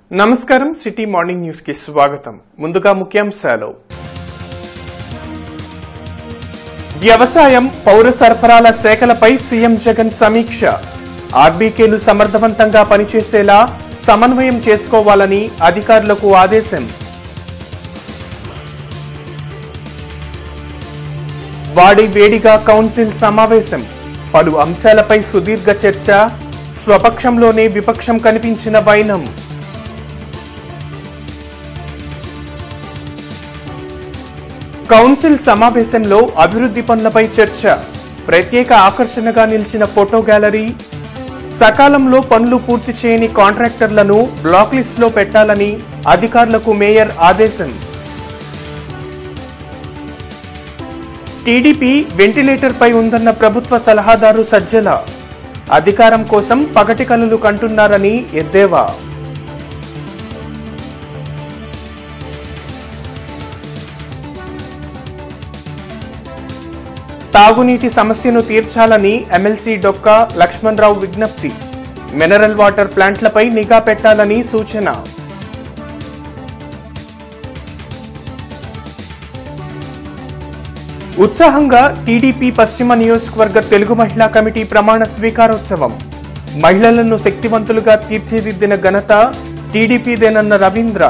నమస్కారం city morning news కి స్వాగతం ముందుగా ముఖ్యాంశాలు వ్యవసాయం పౌర సరఫరాల శాఖలపై సీఎం జగన్ సమీక్ష ఆర్బీకేలు సమర్థవంతంగా పనిచేసేలా సమన్వయం చేసుకోవాలని అధికారులకు ఆదేశం వాడి వేడిగా కౌన్సిల్ సమావేశం పలు అంశాలపై సుదీర్ఘ చర్చ స్వపక్షంలోనే విపక్షం కనిపించిన వైనం కౌన్సిల్ సమావేశంలో అభివృద్ధి పనులపై చర్చ ప్రత్యేక ఆకర్షణగా నిలిచిన ఫోటో గ్యాలరీ సకాలంలో పనులు పూర్తి చేయని కాంట్రాక్టర్లను బ్లాక్ లిస్ట్ లో పెట్టాలని అధికారులకు మేయర్ ఆదేశం టీడీపీ వెంటిలేటర్ పై ఉందన్న ప్రభుత్వ సలహాదారు సజ్జల అధికారం కోసం పగటి కలలు కంటున్నారని ఎద్దేవా తాగునీటి సమస్యను తీర్చాలని ఎమ్మెల్సీ డొక్క లక్ష్మణరావు విజ్ఞప్తి మినరల్ వాటర్ ప్లాంట్లపై నిఘా పెట్టాలని సూచన ఉత్సాహంగా టీడీపీ పశ్చిమ నియోజకవర్గ తెలుగు మహిళా కమిటీ ప్రమాణ స్వీకారోత్సవం మహిళలను శక్తివంతులుగా తీర్చిదిద్దిన ఘనత టీడీపీదేనన్న రవీంద్ర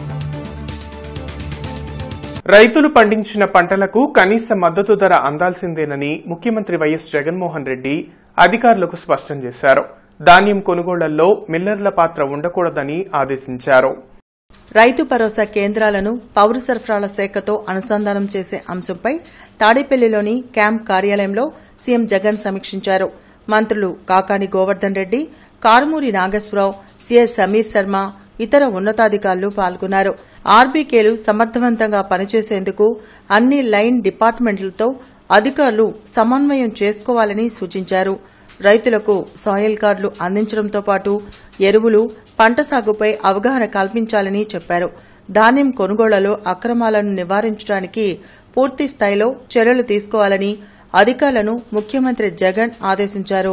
రైతులు పండించిన పంటలకు కనీస మద్దతు ధర అందాల్సిందేనని ముఖ్యమంత్రి వైఎస్ జగన్మోహన్ రెడ్డి అధికారులకు స్పష్టం చేశారు ధాన్యం కొనుగోళ్లలో మిల్లర్ల పాత్ర ఉండకూడదని ఆదేశించారు రైతు భరోసా కేంద్రాలను పౌర సరఫరాల శాఖతో అనుసంధానం చేసే అంశంపై తాడేపల్లిలోని క్యాంప్ కార్యాలయంలో సీఎం జగన్ సమీక్షించారు మంత్రులు కాకాని గోవర్ధన్ రెడ్డి కారుమూరి నాగేశ్వరరావు సీఎస్ సమీర్ శర్మ ఇతర ఉన్నతాధికారులు పాల్గొన్నారు ఆర్బీకేలు సమర్థవంతంగా పనిచేసేందుకు అన్ని లైన్ డిపార్ట్మెంట్లతో అధికారులు సమన్వయం చేసుకోవాలని సూచించారు రైతులకు సాయిల్ కార్డులు అందించడంతో పాటు ఎరువులు పంట సాగుపై అవగాహన కల్పించాలని చెప్పారు ధాన్యం కొనుగోళ్లలో అక్రమాలను నివారించడానికి పూర్తి స్థాయిలో చర్యలు తీసుకోవాలని అధికారులను ముఖ్యమంత్రి జగన్ ఆదేశించారు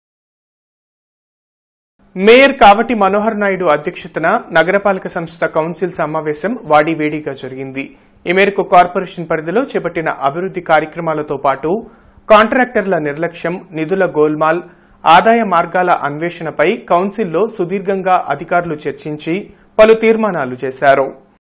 మేయర్ కావటి మనోహర్ నాయుడు అధ్యక్షతన నగరపాలక సంస్థ కౌన్సిల్ సమావేశం వాడివేడిగా జరిగింది ఈ మేరకు కార్పొరేషన్ పరిధిలో చేపట్టిన అభివృద్ది కార్యక్రమాలతో పాటు కాంట్రాక్టర్ల నిర్లక్ష్యం నిధుల గోల్మాల్ ఆదాయ మార్గాల అన్వేషణపై కౌన్సిల్లో సుదీర్ఘంగా అధికారులు చర్చించి పలు తీర్మానాలు చేశారు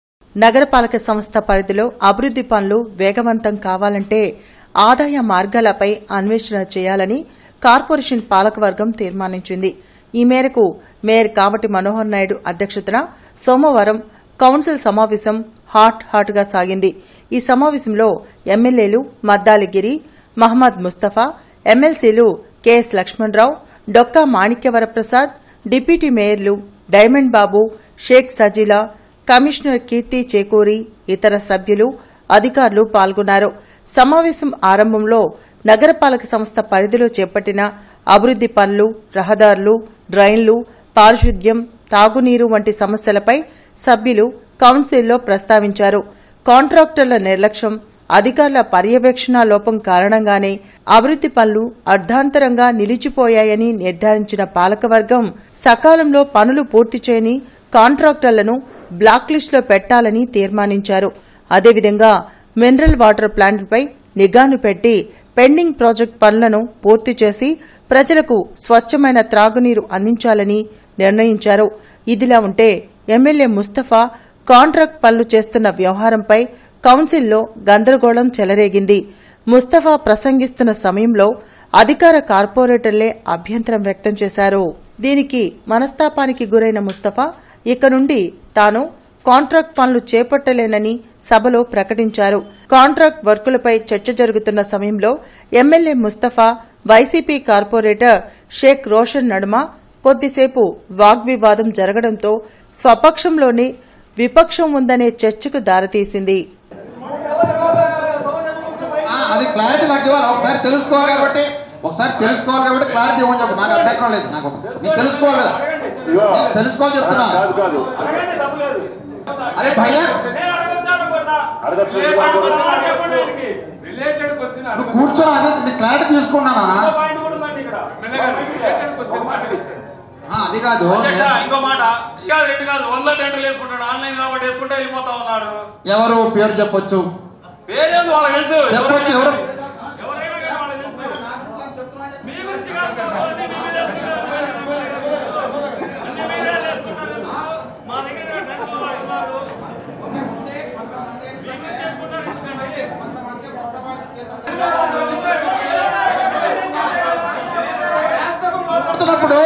నగరపాలక సంస్థ పరిధిలో అభివృద్ది పనులు వేగవంతం కావాలంటే ఆదాయ మార్గాలపై అన్వేషణ చేయాలని కార్పొరేషన్ పాలకవర్గం తీర్మానించింది ఈ మేరకు మేయర్ కావటి మనోహర్ నాయుడు అధ్యక్షతన సోమవారం కౌన్సిల్ సమావేశం హాట్ హాట్ గా సాగింది ఈ సమావేశంలో ఎమ్మెల్యేలు మద్దాలిగిరి మహమ్మద్ ముస్తఫా ఎమ్మెల్సీలు కెఎస్ లక్ష్మణరావు డొక్కా మాణిక్యవరప్రసాద్ డిప్యూటీ మేయర్లు డైమండ్ బాబు షేక్ సజీలా కమిషనర్ కీర్తి చేకూరి ఇతర సభ్యులు అధికారులు పాల్గొన్నారు సమావేశం ఆరంభంలో నగరపాలక సంస్థ పరిధిలో చేపట్టిన అభివృద్ది పనులు రహదారులు డ్రైన్లు పారిశుద్ధ్యం తాగునీరు వంటి సమస్యలపై సభ్యులు కౌన్సిల్లో ప్రస్తావించారు కాంట్రాక్టర్ల నిర్లక్ష్యం అధికారుల పర్యవేక్షణ లోపం కారణంగానే అభివృద్ది పనులు అర్ధాంతరంగా నిలిచిపోయాయని నిర్ధారించిన పాలకవర్గం సకాలంలో పనులు పూర్తి చేయని కాంట్రాక్టర్లను బ్లాక్ లిస్టులో పెట్టాలని తీర్మానించారు అదేవిధంగా మినరల్ వాటర్ ప్లాంట్పై నిఘాను పెట్టి పెండింగ్ ప్రాజెక్టు పనులను పూర్తి చేసి ప్రజలకు స్వచ్ఛమైన త్రాగునీరు అందించాలని నిర్ణయించారు ఇదిలా ఉంటే ఎమ్మెల్యే ముస్తఫా కాంట్రాక్ట్ పనులు చేస్తున్న వ్యవహారంపై కౌన్సిల్లో గందరగోళం చెలరేగింది ముస్తఫా ప్రసంగిస్తున్న సమయంలో అధికార కార్పొరేటర్లే అభ్యంతరం వ్యక్తం చేశారు దీనికి మనస్తాపానికి గురైన ముస్తఫా ఇక నుండి తాను కాంట్రాక్ట్ పనులు చేపట్టలేనని సభలో ప్రకటించారు కాంట్రాక్ట్ వర్కులపై చర్చ జరుగుతున్న సమయంలో MLA Mustafa YCP corporator Sheikh Roshan నడుమ కొద్దిసేపు వాగ్వివాదం జరగడంతో స్వపక్షంలోనే విపక్షం ఉందనే చర్చకు దారితీసింది ఆ, అది క్లారిటీ నాకు ఇవ్వాలి ఒకసారి తెలుసుకోవాలి కాబట్టి ఒకసారి తెలుసుకోవాలి కాబట్టి క్లారిటీ ఇవ్వని చెప్పు నాకు అభ్యంతరం లేదు నాకు నీకు తెలుసుకోవాలి కదా నేను తెలుసుకోవాలి చెప్తున్నా అరే భయ్యా రిలేటెడ్ క్వశ్చన్ నువ్వు కూర్చొని అదే నీ క్లారిటీ తీసుకున్నానా రిలేటెడ్ క్వశ్చన్ ఆ, అది కాదు అధ్యక్ష నే- ఇంకో మాట కాదు రెండు కాదు వందల టెండర్లు వేసుకుంటాడు ఆన్లైన్ కాబట్టి వేసుకుంటే వెళ్ళిపోతా ఉన్నాడు ఎవరు పేరు చెప్పొచ్చు పేరేంది వాళ్ళకి తెలుసు చెప్పొచ్చు ఎవరు ఎవరైనా కానీ వాళ్ళకి తెలుసు మీ గురించి కాదు అన్ని మీ మీద వేసుకుంటారు. అన్ని మీరే వేసుకుంటారు. మా దగ్గర టెండర్లు వాళ్ళు ఉన్నారు. మీ గురించి వేసుకుంటారు ఎందుకంటే మాట్లాడుతున్నప్పుడు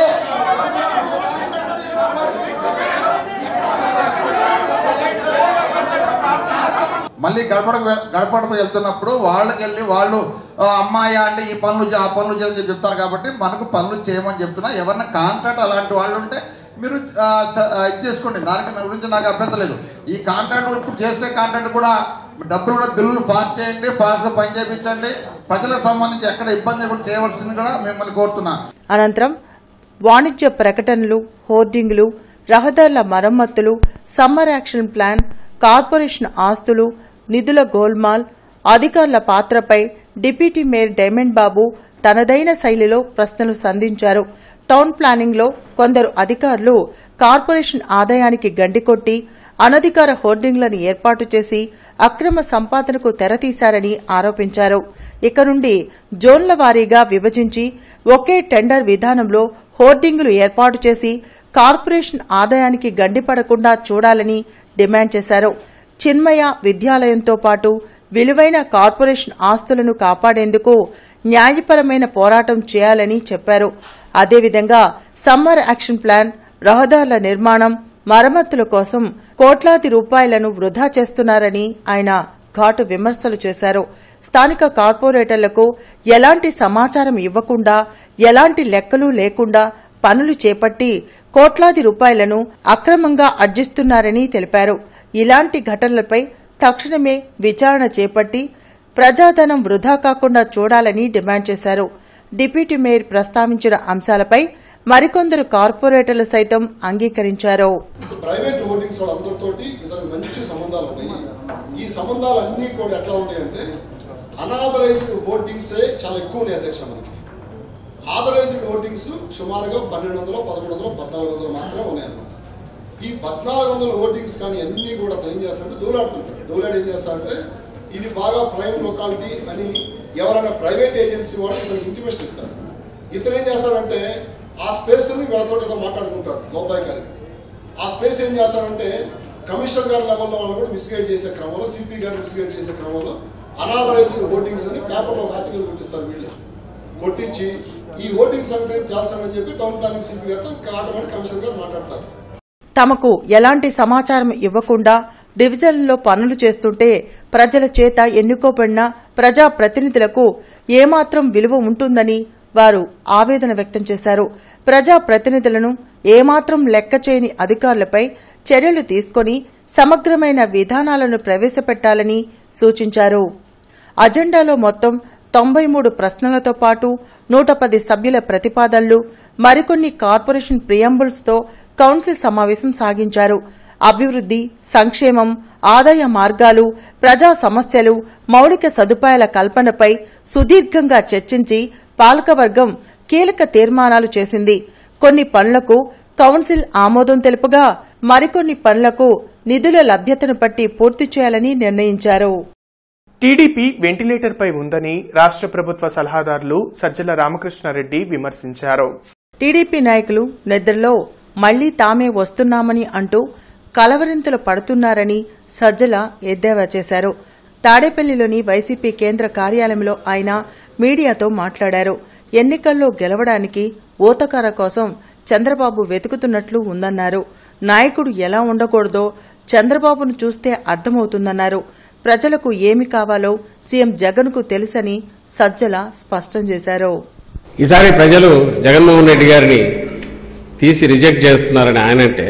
మళ్ళీ గడపడకు వె- గడపడకు వెళ్తున్నప్పుడు వాళ్ళకి వెళ్ళి వాళ్ళు "ఆ, అమ్మాయి అంటే ఈ పనులు చే- ఆ పనులు చేయని చెప్పి చెప్తారు కాబట్టి మనకు పనులు చేయమని చెప్తున్నా ఎవరన్నా కాంట్రాక్ట్ అలాంటి వాళ్ళు ఉంటే మీరు ఆ, స- ఆ, ఇది చేసుకోండి దానికి నా గురించి నాకు అభ్యంతరం లేదు ఈ కాంట్రాక్ట్ ఇప్పుడు చేసే కాంట్రాక్ట్ కూడా డబ్బులు కూడా బిల్లులు పాస్ చేయండి పాస్గా పని చేయించండి ప్రజలకు సంబంధించి ఎక్కడ ఇబ్బంది కూడా చేయవలసింది కూడా మిమ్మల్ని కోరుతున్నా అనంతరం వాణిజ్య ప్రకటనలు హోర్డింగులు రహదారుల మరమ్మతులు సమ్మర్ యాక్షన్ ప్లాన్ కార్పొరేషన్ ఆస్తులు నిధుల గోల్మాల్ అధికారుల పాత్రపై డిప్యూటీ మేయర్ డైమండ్ బాబు తనదైన శైలిలో ప్రశ్నలు సంధించారు టౌన్ ప్లానింగ్లో కొందరు అధికారులు కార్పొరేషన్ ఆదాయానికి గండికొట్టి అనధికార హోర్డింగ్లను ఏర్పాటు చేసి అక్రమ సంపాదనకు తెరతీశారని ఆరోపించారు ఇక నుండి జోన్ల వారీగా విభజించి ఒకే టెండర్ విధానంలో హోర్డింగులు ఏర్పాటు చేసి కార్పొరేషన్ ఆదాయానికి గండిపడకుండా చూడాలని డిమాండ్ చేశారు చిన్మయ విద్యాలయంతో పాటు విలువైన కార్పొరేషన్ ఆస్తులను కాపాడేందుకు న్యాయపరమైన పోరాటం చేయాలని చెప్పారు అదేవిధంగా సమ్మర్ యాక్షన్ ప్లాన్ రహదారుల నిర్మాణం మరమ్మతుల కోసం కోట్లాది రూపాయలను వృధా చేస్తున్నారని ఆయన ఘాటు విమర్శలు చేశారు స్థానిక కార్పొరేటర్లకు ఎలాంటి సమాచారం ఇవ్వకుండా ఎలాంటి లెక్కలు లేకుండా పనులు చేపట్టి కోట్లాది రూపాయలను అక్రమంగా అర్జిస్తున్నారని తెలిపారు ఇలాంటి ఘటనలపై తక్షణమే విచారణ చేపట్టి ప్రజాధనం వృధా కాకుండా చూడాలని డిమాండ్ చేశారు డిప్యూటీ మేయర్ ప్రస్తావించిన అంశాలపై మరికొందరు కార్పొరేటర్లు సైతం అంగీకరించారు ప్రైవేట్ హోర్డింగ్స్ వాళ్ళందరితోటి ఇతనికి మంచి సంబంధాలు ఉన్నాయి ఈ సంబంధాలు అన్నీ కూడా ఎట్లా ఉంటాయంటే అనాథరైజ్డ్ హోర్డింగ్సే చాలా ఎక్కువ ఉన్నాయి అధ్యక్ష మనకి ఆథరైజ్డ్ హోర్డింగ్స్ సుమారుగా పన్నెండు వందలు పదమూడు వందలు పద్నాలుగు వందలు మాత్రమే ఉన్నాయి అన్నమాట ఈ పద్నాలుగు వందల హోర్డింగ్స్ కానీ అన్నీ కూడా తను ఏం చేస్తారంటే దౌలాడుతుంటారు దౌలాడు ఏం చేస్తారంటే ఇది బాగా ప్రైమ్ లొకాలిటీ అని ఎవరైనా ప్రైవేట్ ఏజెన్సీ వాళ్ళు ఇతనికి ఇంటిమేషన్ ఇస్తారు ఇతను ఏం చేస్తాడంటే ఆ స్పేస్ని వీళ్ళతో ఏదో మాట్లాడుకుంటాడు లోపాయికారిగా ఆ స్పేస్ ఏం చేస్తారంటే కమిషనర్ గారి లెవెల్లో వాళ్ళు కూడా మిస్గైడ్ చేసే క్రమంలో సిపి గారు మిస్గైడ్ చేసే క్రమంలో అనాథరైజ్డ్ హోర్డింగ్స్ అని పేపర్లో ఒక ఆర్టికల్ కొట్టిస్తారు వీళ్ళు కొట్టించి ఈ హోర్డింగ్స్ అంటే తేల్చమని చెప్పి టౌన్ ప్లానింగ్ సిపి గారితో ఆటోమేటిక్ కమిషనర్ గారు మాట్లాడతారు తమకు ఎలాంటి సమాచారం ఇవ్వకుండా డివిజన్లలో పనులు చేస్తుంటే ప్రజల చేత ఎన్నుకోబడిన ప్రజా ప్రతినిధులకు ఏమాత్రం విలువ ఉంటుందని వారు ఆవేదన వ్యక్తం చేశారు ప్రజా ప్రతినిధులను ఏమాత్రం లెక్క చేయని అధికారులపై చర్యలు తీసుకొని సమగ్రమైన విధానాలను ప్రవేశపెట్టాలని సూచించారు అజెండాలో మొత్తం తొంభై మూడు ప్రశ్నలతో పాటు నూట పది సభ్యుల ప్రతిపాదనలు మరికొన్ని కార్పొరేషన్ ప్రియంబుల్స్తో కౌన్సిల్ సమావేశం సాగించారు అభివృద్ది సంక్షేమం ఆదాయ మార్గాలు ప్రజా సమస్యలు మౌలిక సదుపాయాల కల్పనపై సుదీర్ఘంగా చర్చించి పాలకవర్గం కీలక తీర్మానాలు చేసింది కొన్ని పనులకు కౌన్సిల్ ఆమోదం తెలుపగా మరికొన్ని పనులకు నిధుల లభ్యతను బట్టి పూర్తి చేయాలని నిర్ణయించారు టీడీపీ వెంటిలేటర్పై ఉందని రాష్ట్ర ప్రభుత్వ సలహాదారులు సజ్జల రామకృష్ణారెడ్డి విమర్శించారు టీడీపీ నాయకులు నిద్రలో మళ్లీ తామే వస్తున్నామని అంటూ కలవరింతలు పడుతున్నారని సజ్జల ఎద్దేవా చేశారు తాడేపల్లిలోని వైసీపీ కేంద్ర కార్యాలయంలో ఆయన మీడియాతో మాట్లాడారు ఎన్నికల్లో గెలవడానికి ఊతకర కోసం చంద్రబాబు వెతుకుతున్నట్లు ఉందన్నారు నాయకుడు ఎలా ఉండకూడదో చంద్రబాబును చూస్తే అర్థమవుతుందన్నారు ప్రజలకు ఏమి కావాలో సీఎం జగన్కు తెలుసని సజ్జల స్పష్టం చేశారు ఈసారి ప్రజలు జగన్మోహన్ రెడ్డి గారిని తీసి రిజెక్ట్ చేస్తున్నారని ఆయన అంటే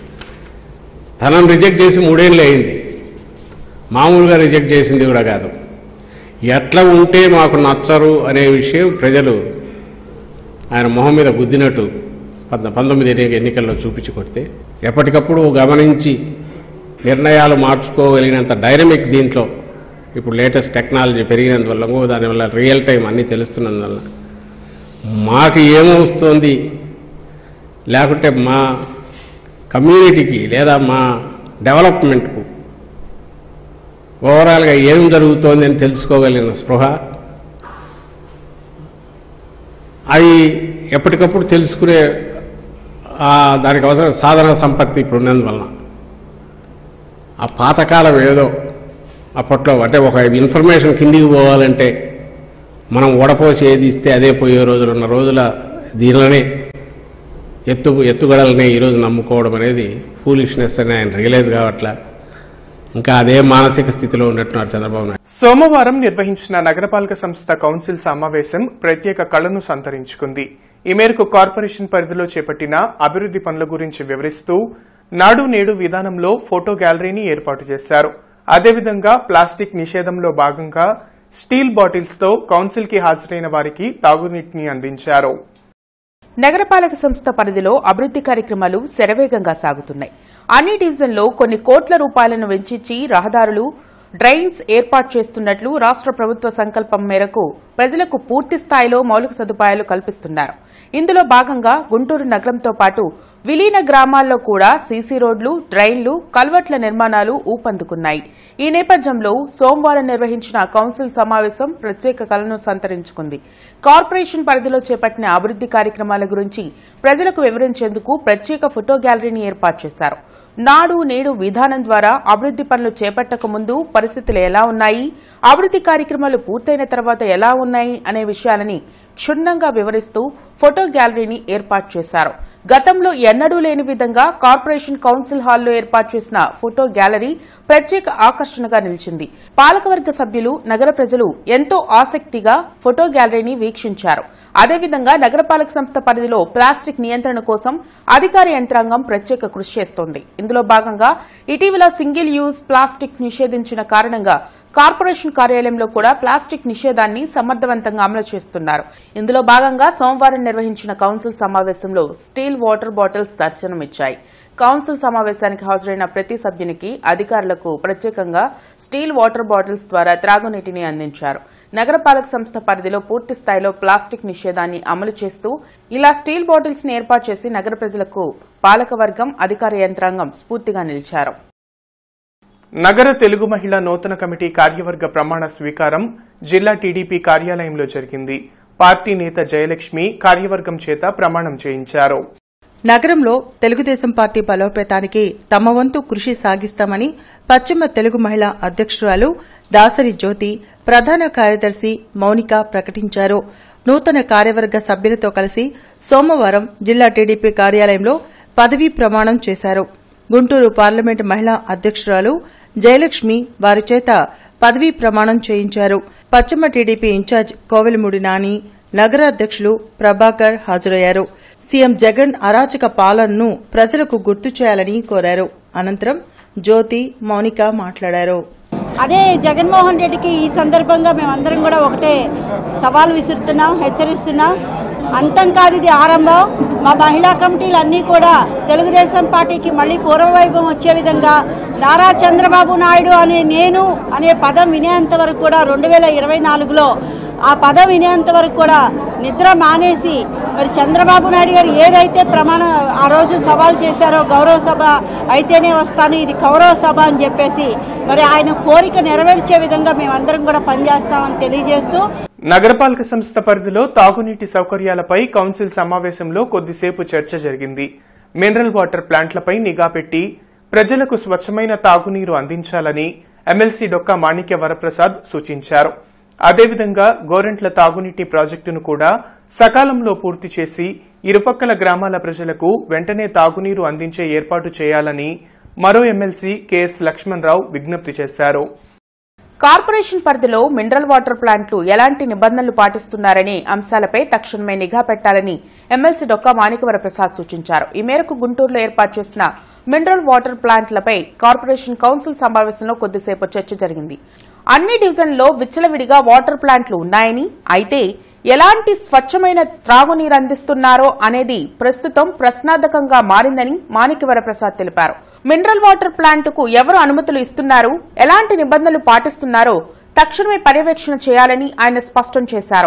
తనను రిజెక్ట్ చేసి మూడేళ్ళు అయింది మామూలుగా రిజెక్ట్ చేసింది కూడా కాదు ఎట్లా ఉంటే మాకు నచ్చరు అనే విషయం ప్రజలు ఆయన మొహం మీద గుద్దినట్టు పంద పంతొమ్మిది ఎన్ని- ఎన్నికల్లో చూపించి కొడితే ఎప్పటికప్పుడు గమనించి నిర్ణయాలు మార్చుకోగలిగినంత డైనమిక్ దీంట్లో ఇప్పుడు లేటెస్ట్ టెక్నాలజీ పెరిగినందువల్ల ఇంకో దానివల్ల రియల్ టైం అన్నీ తెలుస్తున్నందువల్ల మాకు ఏమొస్తుంది లేకుంటే మా కమ్యూనిటీకి లేదా మా డెవలప్మెంట్కు ఓవరాల్గా ఏం జరుగుతోంది అని తెలుసుకోగలిగిన స్పృహ అవి ఎప్పటికప్పుడు తెలుసుకునే ఆ దానికి అవసరం సాధన సంపత్తి ఇప్పుడు ఉన్నందువలన ఆ పాతకాలం ఏదో అప్పట్లో అంటే ఒక ఇన్ఫర్మేషన్ కిందికి పోవాలంటే మనం ఓడపోసి ఏది ఇస్తే అదే పోయే రోజులు ఉన్న రోజుల దీనిలోనే ఎత్తు ఎత్తుగడలనే ఈరోజు నమ్ముకోవడం అనేది ఫూలిష్నెస్ అని ఆయన రియలైజ్ కావట్లా ఇంకా అదే మానసిక స్థితిలో ఉన్నట్టున్నారు చంద్రబాబు నాయుడు సోమవారం నిర్వహించిన నగరపాలక సంస్థ కౌన్సిల్ సమావేశం ప్రత్యేక కళను సంతరించుకుంది ఈ మేరకు కార్పొరేషన్ పరిధిలో చేపట్టిన అభివృద్ది పనుల గురించి వివరిస్తూ నాడు నేడు విధానంలో ఫోటో గ్యాలరీని ఏర్పాటు చేశారు అదేవిధంగా ప్లాస్టిక్ నిషేధంలో భాగంగా స్టీల్ బాటిల్స్ తో కౌన్సిల్ కి హాజరైన వారికి తాగునీటిని అందించారు నగరపాలక సంస్థ పరిధిలో అభివృద్ది కార్యక్రమాలు శరవేగంగా సాగుతున్నాయి అన్ని డివిజన్లో కొన్ని కోట్ల రూపాయలను వెచ్చించి రహదారులు డ్రైన్స్ ఏర్పాటు చేస్తున్నట్లు రాష్ట ప్రభుత్వ సంకల్పం మేరకు ప్రజలకు పూర్తి స్థాయిలో మౌలిక సదుపాయాలు కల్పిస్తున్నారు ఇందులో భాగంగా గుంటూరు నగరంతో పాటు విలీన గ్రామాల్లో కూడా సీసీ రోడ్లు డ్రైన్లు కల్వర్ట్ల నిర్మాణాలు ఊపందుకున్నాయి ఈ నేపథ్యంలో సోమవారం నిర్వహించిన కౌన్సిల్ సమావేశం ప్రత్యేక కలను సంతరించుకుంది కార్పొరేషన్ పరిధిలో చేపట్టిన అభివృద్ది కార్యక్రమాల గురించి ప్రజలకు వివరించేందుకు ప్రత్యేక ఫోటో గ్యాలరీని ఏర్పాటు చేశారు నాడు నేడు విధానం ద్వారా అభివృద్ది పనులు చేపట్టక ముందు పరిస్థితులు ఎలా ఉన్నాయి అభివృద్ది కార్యక్రమాలు పూర్తయిన తర్వాత ఎలా ఉన్నాయి అనే విషయాలని క్షుణ్ణంగా వివరిస్తూ ఫోటో గ్యాలరీని ఏర్పాటు చేశారు గతంలో ఎన్నడూ లేని విధంగా కార్పొరేషన్ కౌన్సిల్ హాల్లో ఏర్పాటు చేసిన ఫోటో గ్యాలరీ ప్రత్యేక ఆకర్షణగా నిలిచింది పాలకవర్గ సభ్యులు నగర ప్రజలు ఎంతో ఆసక్తిగా ఫోటో గ్యాలరీని వీక్షించారు అదేవిధంగా నగరపాలక సంస్థ పరిధిలో ప్లాస్టిక్ నియంత్రణ కోసం అధికార యంత్రాంగం ప్రత్యేక కృషి చేస్తోంది ఇందులో భాగంగా ఇటీవల సింగిల్ యూజ్ ప్లాస్టిక్ నిషేధించిన కారణంగా కార్పొరేషన్ కార్యాలయంలో కూడా ప్లాస్టిక్ నిషేధాన్ని సమర్థవంతంగా అమలు చేస్తున్నారు ఇందులో భాగంగా సోమవారం నిర్వహించిన కౌన్సిల్ సమావేశంలో స్టీల్ వాటర్ బాటిల్స్ దర్శనమిచ్చాయి కౌన్సిల్ సమావేశానికి హాజరైన ప్రతి సభ్యునికి అధికారులకు ప్రత్యేకంగా స్టీల్ వాటర్ బాటిల్స్ ద్వారా త్రాగునీటిని అందించారు నగరపాలక సంస్థ పరిధిలో పూర్తి స్థాయిలో ప్లాస్టిక్ నిషేధాన్ని అమలు చేస్తూ ఇలా స్టీల్ బాటిల్స్ ని ఏర్పాటు చేసి నగర ప్రజలకు పాలకవర్గం అధికార యంత్రాంగం స్ఫూర్తిగా నిలిచారు నగర తెలుగు మహిళా నూతన కమిటీ కార్యవర్గ ప్రమాణ స్వీకారం జిల్లా టీడీపీ కార్యాలయంలో జరిగింది పార్టీ నేత జయలక్ష్మి కార్యవర్గం చేత ప్రమాణం చేయించారు నగరంలో తెలుగుదేశం పార్టీ బలోపేతానికి తమ వంతు కృషి సాగిస్తామని పశ్చిమ తెలుగు మహిళా అధ్యక్షురాలు దాసరి జ్యోతి ప్రధాన కార్యదర్శి మౌనిక ప్రకటించారు నూతన కార్యవర్గ సభ్యులతో కలిసి సోమవారం జిల్లా టీడీపీ కార్యాలయంలో పదవీ ప్రమాణం చేశారు గుంటూరు పార్లమెంటు మహిళా అధ్యక్షురాలు జయలక్ష్మి వారి చేత పదవీ ప్రమాణం చేయించారు పశ్చిమ టీడీపీ ఇన్ఛార్జ్ కోవెలమూడి నాని నగర అధ్యక్షులు ప్రభాకర్ హాజరయ్యారు సీఎం జగన్ అరాచక పాలనను ప్రజలకు గుర్తు చేయాలని కోరారు అనంతరం జ్యోతి మౌనిక మాట్లాడారు అదే జగన్మోహన్ రెడ్డికి ఈ సందర్భంగా మేమందరం కూడా ఒకటే సవాల్ విసురుతున్నాం హెచ్చరిస్తున్నాం అంతం కాదు ఇది ఆరంభం మా మహిళా కమిటీలు అన్నీ కూడా తెలుగుదేశం పార్టీకి మళ్ళీ పూర్వవైభవం వచ్చే విధంగా నారా చంద్రబాబు నాయుడు అనే నేను అనే పదం వినేంత వరకు కూడా రెండు వేల ఇరవై నాలుగులో ఆ పదం వినేంత వరకు కూడా నిద్ర మానేసి మరి చంద్రబాబు నాయుడు గారు ఏదైతే ప్రమాణ ఆ రోజు సవాల్ చేశారో గౌరవ సభ అయితేనే వస్తాను ఇది కౌరవ సభ అని చెప్పేసి మరి ఆయన కోరిక నెరవేర్చే విధంగా మేమందరం కూడా పనిచేస్తామని తెలియజేస్తూ నగరపాలక సంస్థ పరిధిలో తాగునీటి సౌకర్యాలపై కౌన్సిల్ సమావేశంలో కొద్దిసేపు చర్చ జరిగింది మినరల్ వాటర్ ప్లాంట్లపై నిఘా పెట్టి ప్రజలకు స్వచ్ఛమైన తాగునీరు అందించాలని ఎమ్మెల్సీ డొక్కా మాణిక్య వరప్రసాద్ సూచించారు అదేవిధంగా గోరెంట్ల తాగునీటి ప్రాజెక్టును కూడా సకాలంలో పూర్తి చేసి ఇరుపక్కల గ్రామాల ప్రజలకు వెంటనే తాగునీరు అందించే ఏర్పాటు చేయాలని మరో ఎమ్మెల్సీ కెఎస్ లక్ష్మణరావు విజ్ఞప్తి చేశారు కార్పొరేషన్ పరిధిలో మినరల్ వాటర్ ప్లాంట్లు ఎలాంటి నిబంధనలు పాటిస్తున్నారనే అంశాలపై తక్షణమే నిఘా పెట్టాలని ఎమ్మెల్సీ డొక్కా మాణికవర ప్రసాద్ సూచించారు ఈ మేరకు గుంటూరులో ఏర్పాటు చేసిన మినరల్ వాటర్ ప్లాంట్లపై కార్పొరేషన్ కౌన్సిల్ సమావేశంలో కొద్దిసేపు చర్చ జరిగింది అన్ని డివిజన్లలో విచ్చలవిడిగా వాటర్ ప్లాంట్లు ఉన్నాయని అయితే ఎలాంటి స్వచ్ఛమైన త్రాగునీరు అందిస్తున్నారో అనేది ప్రస్తుతం ప్రశ్నార్థకంగా మారిందని మాణిక్యవర ప్రసాద్ తెలిపారు మినరల్ వాటర్ ప్లాంట్కు ఎవరు అనుమతులు ఇస్తున్నారు ఎలాంటి నిబంధనలు పాటిస్తున్నారో తక్షణమే పర్యవేక్షణ చేయాలని ఆయన స్పష్టం చేశారు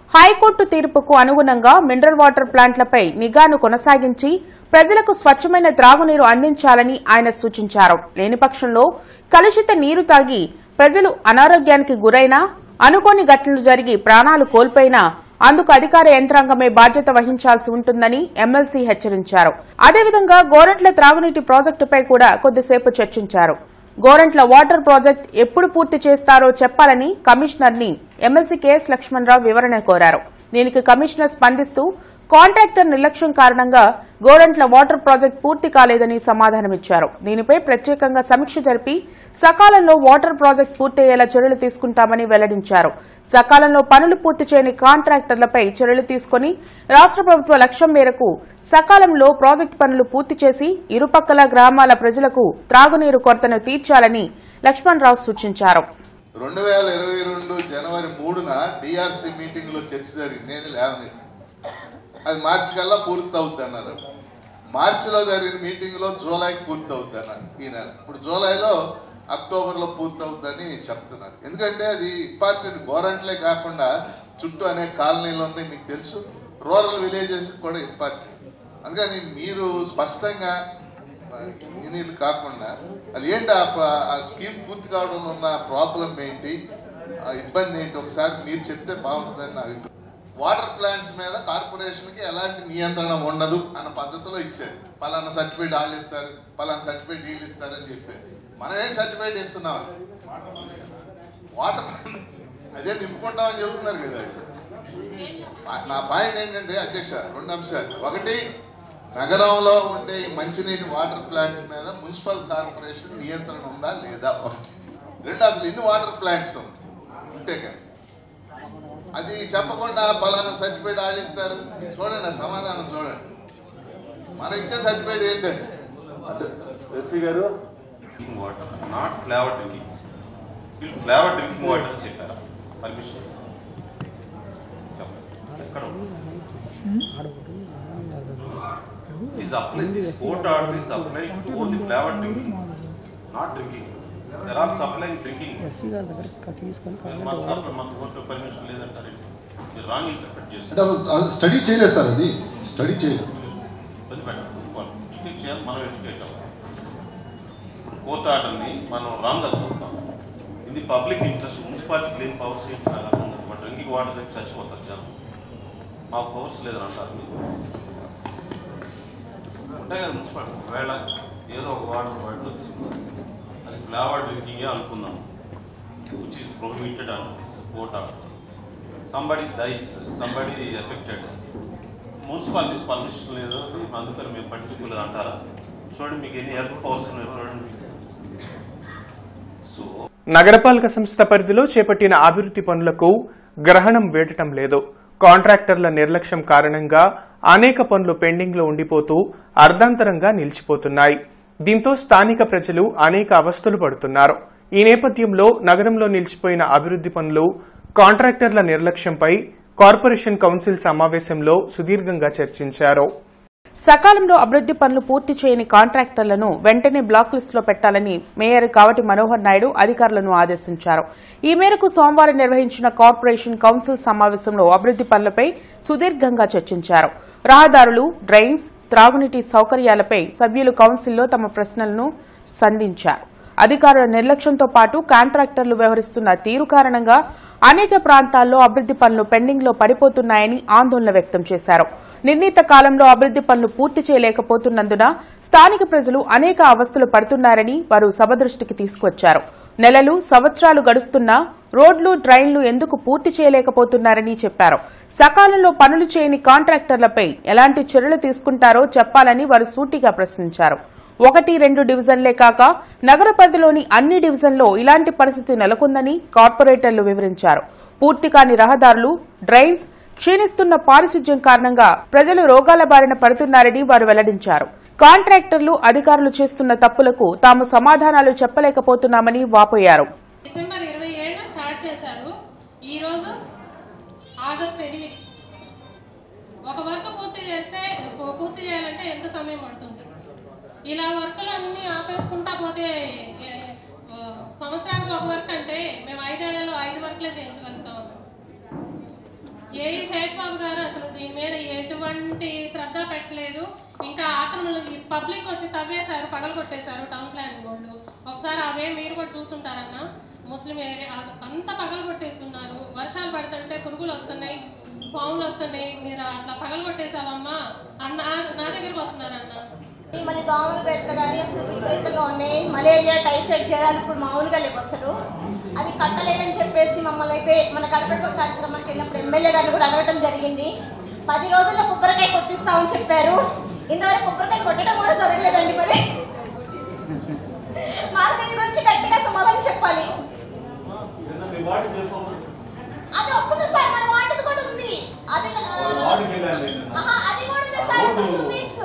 హైకోర్టు తీర్పుకు అనుగుణంగా మినరల్ వాటర్ ప్లాంట్లపై నిఘాను కొనసాగించి ప్రజలకు స్వచ్ఛమైన త్రాగునీరు అందించాలని ఆయన సూచించారు లేని పక్షంలో కలుషిత నీరు తాగి ప్రజలు అనారోగ్యానికి గురైనా అనుకోని ఘటనలు జరిగి ప్రాణాలు కోల్పోయినా అందుకు అధికార యంత్రాంగమే బాధ్యత వహించాల్సి ఉంటుందని ఎమ్మెల్సీ హెచ్చరించారు అదేవిధంగా గోరంట్ల త్రాగునీటి ప్రాజెక్టుపై కూడా కొద్దిసేపు చర్చించారు గోరంట్ల వాటర్ ప్రాజెక్ట్ ఎప్పుడు పూర్తి చేస్తారో చెప్పాలని కమిషనర్ ని ఎమ్మెల్సీ కెఎస్ లక్ష్మణరావు వివరణ కోరారు దీనికి కమిషనర్ స్పందిస్తూ కాంట్రాక్టర్ నిర్లక్ష్యం కారణంగా గోరంట్ల వాటర్ ప్రాజెక్ట్ పూర్తి కాలేదని సమాధానమిచ్చారు దీనిపై ప్రత్యేకంగా సమీక్ష జరిపి సకాలంలో వాటర్ ప్రాజెక్ట్ పూర్తయ్యేలా చర్యలు తీసుకుంటామని వెల్లడించారు సకాలంలో పనులు పూర్తి చేయని కాంట్రాక్టర్లపై చర్యలు తీసుకుని రాష్ట్ర ప్రభుత్వ లక్ష్యం మేరకు సకాలంలో ప్రాజెక్టు పనులు పూర్తి చేసి ఇరుపక్కల గ్రామాల ప్రజలకు త్రాగునీరు కొరతను తీర్చాలని లక్ష్మణరావు సూచించారు రెండు వేల ఇరవై రెండు జనవరి మూడున డిఆర్సి మీటింగ్ లో చర్చ జరిగింది నేను లేవనెత్తి అది మార్చి కల్లా పూర్తి అవుద్ది అన్నారు మార్చిలో జరిగిన మీటింగ్ లో జూలైకి పూర్తి అవుద్ది అన్నారు ఈ నెల ఇప్పుడు జూలైలో అక్టోబర్ లో పూర్తి అవుద్దని చెప్తున్నారు ఎందుకంటే అది ఇంపార్టెంట్ గోరంట్లే కాకుండా చుట్టూ అనేక కాలనీలు ఉన్నాయి మీకు తెలుసు రూరల్ విలేజెస్ కూడా ఇంపార్టెంట్ అందుకని మీరు స్పష్టంగా ఇంజనీర్లు కాకుండా అది ఏంటి ఆ ప్ర- ఆ స్కీమ్ పూర్తి కావడంలో ఉన్న ప్రాబ్లం ఏంటి ఆ ఇబ్బంది ఏంటి ఒకసారి మీరు చెప్తే బాగుంటుందని నా అభిప్రాయం వాటర్ ప్లాంట్స్ మీద కార్పొరేషన్కి ఎలాంటి నియంత్రణ ఉండదు అన్న పద్ధతిలో ఇచ్చారు పలానా సర్టిఫికేట్ వాళ్ళు ఇస్తారు పలానా సర్టిఫికేట్ వీళ్ళు ఇస్తారు అని చెప్పారు మనం ఏం సర్టిఫికేట్ ఇస్తున్నాం వాటర్ అదే నింపుకుంటామని చెబుతున్నారు కదా ఆ- నా పాయింట్ ఏంటంటే అధ్యక్ష రెండు అంశాలు ఒకటి నగరంలో ఉండే ఈ మంచినీటి వాటర్ ప్లాంట్స్ మీద మున్సిపల్ కార్పొరేషన్ నియంత్రణ ఉందా లేదా ఒకటి రెండు అసలు ఎన్ని వాటర్ ప్లాంట్స్ ఉంది ఉంటే కదా అది చెప్పకుండా పలానా సర్టిఫికేట్ ఆడిస్తారు మీరు చూడండి ఆ సమాధానం చూడండి మనం ఇచ్చే సర్టిఫికేట్ ఏంటంటే ఎస్పీ గారు drinking water not flavour drinking వీళ్ళు ఫ్లేవర్ డ్రింకింగ్ వాటర్ చెప్పారా పర్మిషన్ చెప్పండి ఎక్కడ is applying this court order is applying to only flavor drinking, not drinking. They are all supplying drinking. మన సప్లై మన కోర్టు పర్మిషన్ లేదంటారు wrong interpret అంటే చేస్తారు అసలు స్టడీ చేయలేదు సార్ అది స్టడీ చేయలేదు ఎడ్యుకేట్ చేయాలి మనం ఎడ్యుకేట్ అవ్వాలి ఇప్పుడు కోర్టు ఆర్డర్ని మనం రాంగ్ చదువుతాం ఇది public interest municipality clean powers ఏంటి నాకు అర్థం కాదు మా డ్రింకింగ్ వాటర్ దగ్గర చచ్చిపోతారు జనం మాకు పవర్స్ లేదని అంటారు మీరు ఉంటాయి కదా మున్సిపాలిటీ ఒకవేళ ఏదో ఒక వాటర్ బాటిల్ వచ్చింది అది ఫ్లేవర్ డ్రింకింగే అనుకుందాం which is prohibited and this court order somebody dies somebody affected municipalities permission లేదు అది అందుకని మేము పట్టించుకోలేదు అంటారా చూడండి మీకు ఎన్ని హెల్త్ పవర్స్ ఉన్నాయో చూడండి సో నగరపాలక సంస్థ పరిధిలో చేపట్టిన అభివృద్ధి పనులకు గ్రహణం వేడటం లేదు కాంట్రాక్టర్ల నిర్లక్ష్యం కారణంగా అనేక పనులు పెండింగ్లో ఉండిపోతూ అర్ధాంతరంగా నిలిచిపోతున్నాయి దీంతో స్థానిక ప్రజలు అనేక అవస్థలు పడుతున్నారు ఈ నేపథ్యంలో నగరంలో నిలిచిపోయిన అభివృద్ధి పనులు కాంట్రాక్టర్ల నిర్లక్ష్యంపై కార్పొరేషన్ కౌన్సిల్ సమావేశంలో సుదీర్ఘంగా చర్చించారు సకాలంలో అభివృద్ది పనులు పూర్తి చేయని కాంట్రాక్టర్లను వెంటనే బ్లాక్ లిస్టులో పెట్టాలని మేయర్ కావటి మనోహర్ నాయుడు అధికారులను ఆదేశించారు ఈ మేరకు సోమవారం నిర్వహించిన కార్పొరేషన్ కౌన్సిల్ సమావేశంలో అభివృద్ది పనులపై సుదీర్ఘంగా చర్చించారు రహదారులు డ్రైన్స్ త్రాగునీటి సౌకర్యాలపై సభ్యులు కౌన్సిల్లో తమ ప్రశ్నలను సంధించారు అధికారుల నిర్లక్ష్యంతో పాటు కాంట్రాక్టర్లు వ్యవహరిస్తున్న తీరు కారణంగా అనేక ప్రాంతాల్లో అభివృద్ది పనులు పెండింగ్లో పడిపోతున్నాయని ఆందోళన వ్యక్తం చేశారు నిర్ణీత కాలంలో అభివృద్ది పనులు పూర్తి చేయలేకపోతున్నందున స్థానిక ప్రజలు అనేక అవస్థలు పడుతున్నారని వారు సభ దృష్టికి తీసుకొచ్చారు నెలలు సంవత్సరాలు గడుస్తున్నా రోడ్లు డ్రైన్లు ఎందుకు పూర్తి చేయలేకపోతున్నారని చెప్పారు సకాలంలో పనులు చేయని కాంట్రాక్టర్లపై ఎలాంటి చర్యలు తీసుకుంటారో చెప్పాలని వారు సూటిగా ప్రశ్నించారు ఒకటి రెండు డివిజన్లే కాక నగర పరిధిలోని అన్ని డివిజన్లో ఇలాంటి పరిస్థితి నెలకొందని కార్పొరేటర్లు వివరించారు పూర్తి కాని రహదారులు డ్రైన్స్ క్షీణిస్తున్న పారిశుధ్యం కారణంగా ప్రజలు రోగాల బారిన పడుతున్నారని వారు వెల్లడించారు కాంట్రాక్టర్లు అధికారులు చేస్తున్న తప్పులకు తాము సమాధానాలు చెప్పలేకపోతున్నామని వాపోయారు డిసెంబర్ ఇరవై ఏడున స్టార్ట్ చేశారు ఈరోజు ఆగస్టు ఎనిమిది ఒక వర్క్ పూర్తి చేస్తే పూ- పూర్తి చేయాలంటే ఎంత సమయం పడుతుంది ఇలా వర్కులు అన్ని ఆపేసుకుంటా పోతే ఏ, ఆ, సంవత్సరానికి ఒక వర్క్ అంటే మేము ఐదేళ్లలో ఐదు వర్క్లే చేయించగలుగుతాం అక్కడ ఏఈ సేట్ బాబు గారు అసలు దీని మీద ఎటువంటి శ్రద్ధ పెట్టలేదు ఇంకా ఆక్రమణలు ఈ పబ్లిక్ వచ్చి తవ్వేశారు పగలగొట్టేశారు టౌన్ ప్లానింగ్ బోర్డు ఒకసారి అవే మీరు కూడా చూసుంటారన్న ముస్లిం ఏరియా అంతా పగలగొట్టేస్తున్నారు వర్షాలు పడుతుంటే పురుగులు వస్తున్నాయి పాములు వస్తున్నాయి మీరు అట్లా పగలగొట్టేసావమ్మా అన్న నా దగ్గరికి వస్తున్నారన్న మళ్ళీ దోమలు పెడతదని అసలు విపరీతంగా ఉన్నాయి మలేరియా టైఫాయిడ్ జ్వరాలు ఇప్పుడు మామూలుగా లేవు అసలు అది కట్టలేదని చెప్పేసి మమ్మల్ని అయితే మన గడపడ కార్యక్రమానికి వెళ్ళినప్పుడు ఎమ్మెల్యే గారిని కూడా అడగడం జరిగింది పది రోజుల్లో కొబ్బరికాయ కొట్టిస్తామని చెప్పారు ఇంతవరకు కొబ్బరికాయ కొట్టడం కూడా జరగలేదండి మరి మాకు దీని గురించి గట్టిగా సమాధానం చెప్పాలి అది వస్తుంది సార్ మన వాటిది కూడా ఉంది అది ఆహా, అది కూడా ఉంది సార్ minutes.